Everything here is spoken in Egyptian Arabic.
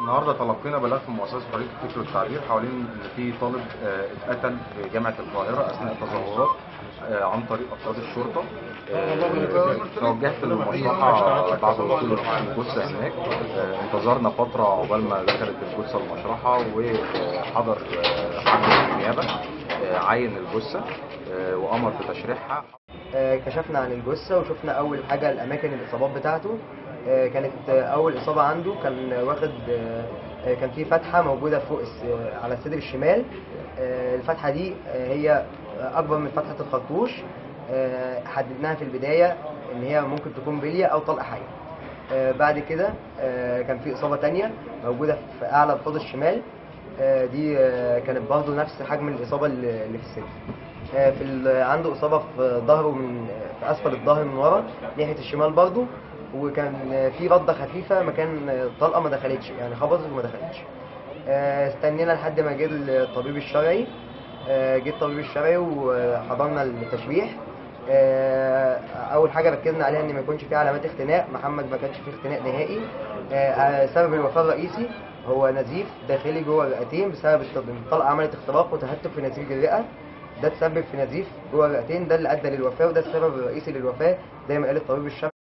النهارده تلقينا بلاغ في مؤسسه حريه الفكر والتعبير حوالين ان في طالب آه، اتقتل في جامعه القاهره اثناء التظاهرات آه، عن طريق افراد الشرطه آه، توجهت للمشرحه بعد وصول الجثه هناك آه، انتظرنا فتره عقبال ما دخلت الجثه المشرحه وحضر آه، حضر النيابه آه، عين الجثه آه، وامر بتشريحها آه، كشفنا عن الجثة وشفنا أول حاجة الأماكن الإصابات بتاعته آه، كانت آه، أول إصابة عنده كان واخد آه، آه، كان في فتحة موجودة فوق الس- آه، على الصدر الشمال آه، الفتحة دي آه، هي أكبر من فتحة الخرطوش آه، حددناها في البداية إن هي ممكن تكون بلية أو طلقة حية آه، بعد كده آه، كان في إصابة تانية موجودة في أعلى الحوض الشمال آه، دي آه، كانت برضه نفس حجم الإصابة اللي اللي في الصدر آه، في ال- عنده إصابة في ظهره من في أسفل الظهر من ورا ناحية الشمال برضه وكان آه، في ردة خفيفة مكان آه، الطلقة ما دخلتش يعني خبطت وما دخلتش آه، استنينا لحد ما جه الطبيب الشرعي آه، جه الطبيب الشرعي وحضرنا التشريح آه، اول حاجه ركزنا عليها ان ما يكونش فيه علامات اختناق محمد ما كانش فيه اختناق نهائي آه، آه، سبب الوفاه الرئيسي هو نزيف داخلي جوه الرئتين بسبب الط- الطلقه عملت اختراق وتهتك في نسيج الرئه ده تسبب في نزيف جوه الرئتين ده اللي ادى للوفاه وده السبب الرئيسي للوفاه زي ما قال الطبيب الشرعي